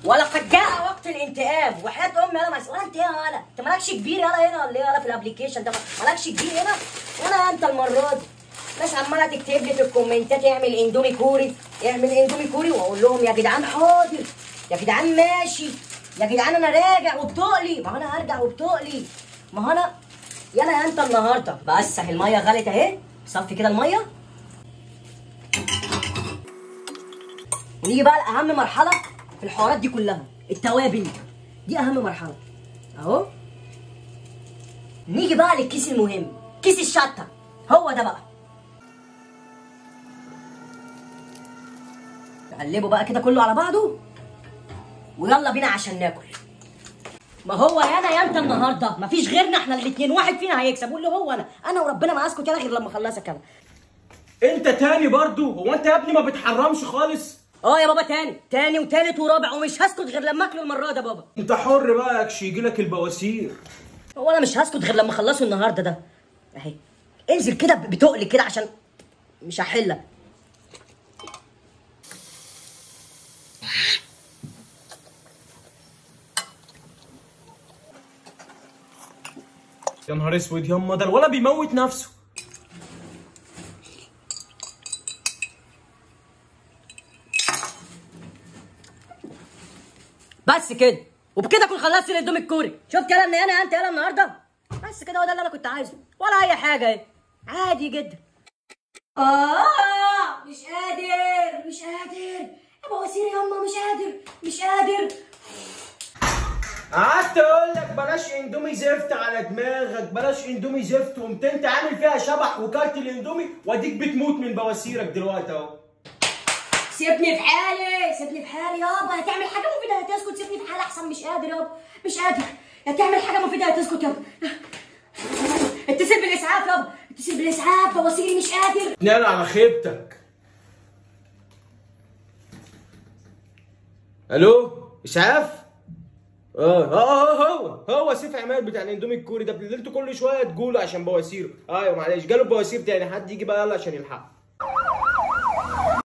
ولقد جاء وقت الانتقام وحياة امي انا مس... ولا انت ايه يالا انت مالكش كبير يالا هنا ولا ايه يالا في الابليكيشن ده مالكش كبير هنا ولا انت المره دي ناس عماله تكتب لي في الكومنتات اعمل اندومي كوري اعمل اندومي كوري واقول لهم يا جدعان حاضر يا جدعان ماشي يا جدعان انا راجع وبتقلي ما انا هرجع وبتقلي ما انا يلا يا انت النهارده بس اهي الميه غلت اهي صفي كده الميه ونيجي بقى لاهم مرحله في الحوارات دي كلها التوابل دي اهم مرحله اهو نيجي بقى للكيس المهم كيس الشطه هو ده بقى نقلبه بقى كده كله على بعضه ويلا بينا عشان ناكل ما هو يا انا يا انت النهارده مفيش غيرنا احنا الاثنين واحد فينا هيكسب واللي هو انا انا وربنا ما اسكت يلا غير لما اخلصك انا انت تاني برضو هو انت يا ابني ما بتحرمش خالص اه يا بابا تاني تاني وتالت ورابع ومش هسكت غير لما اكله المره دي يا بابا انت حر بقى يكش يجي لك البواسير هو انا مش هسكت غير لما اخلصه النهارده ده اهي انزل كده بتقل كده عشان مش هحلك يا نهار اسود ياما ده الولا بيموت نفسه بس كده وبكده اكون خلصت الاندومي الكوري شفت يلا ان انا انت يلا النهارده بس كده هو ده اللي انا كنت عايزه ولا اي حاجه اهي عادي جدا اه مش قادر مش قادر يا بواسير ياما مش قادر مش قادر قعدت اقول لك بلاش اندومي زفت على دماغك بلاش اندومي زفت وقمت انت عامل فيها شبح وكلت الاندومي واديك بتموت من بواسيرك دلوقتي اهو سيبني في حالي سيبني في حالي يابا هتعمل حاجه مفيده هتسكت سيبني في حالي احسن مش قادر يابا مش قادر هتعمل حاجه مفيده هتسكت يابا اتصل بالاسعاف يابا اتصل بالاسعاف بواسيري مش قادر نال على خيبتك الو اسعاف اه اه اه هو هو سيف عماد بتاع الاندومي الكوري ده اللي انتوا كل شويه تقولوا عشان بواسيره ايوه معلش جاله بواسير تاني حد يجي بقى يلا عشان يلحق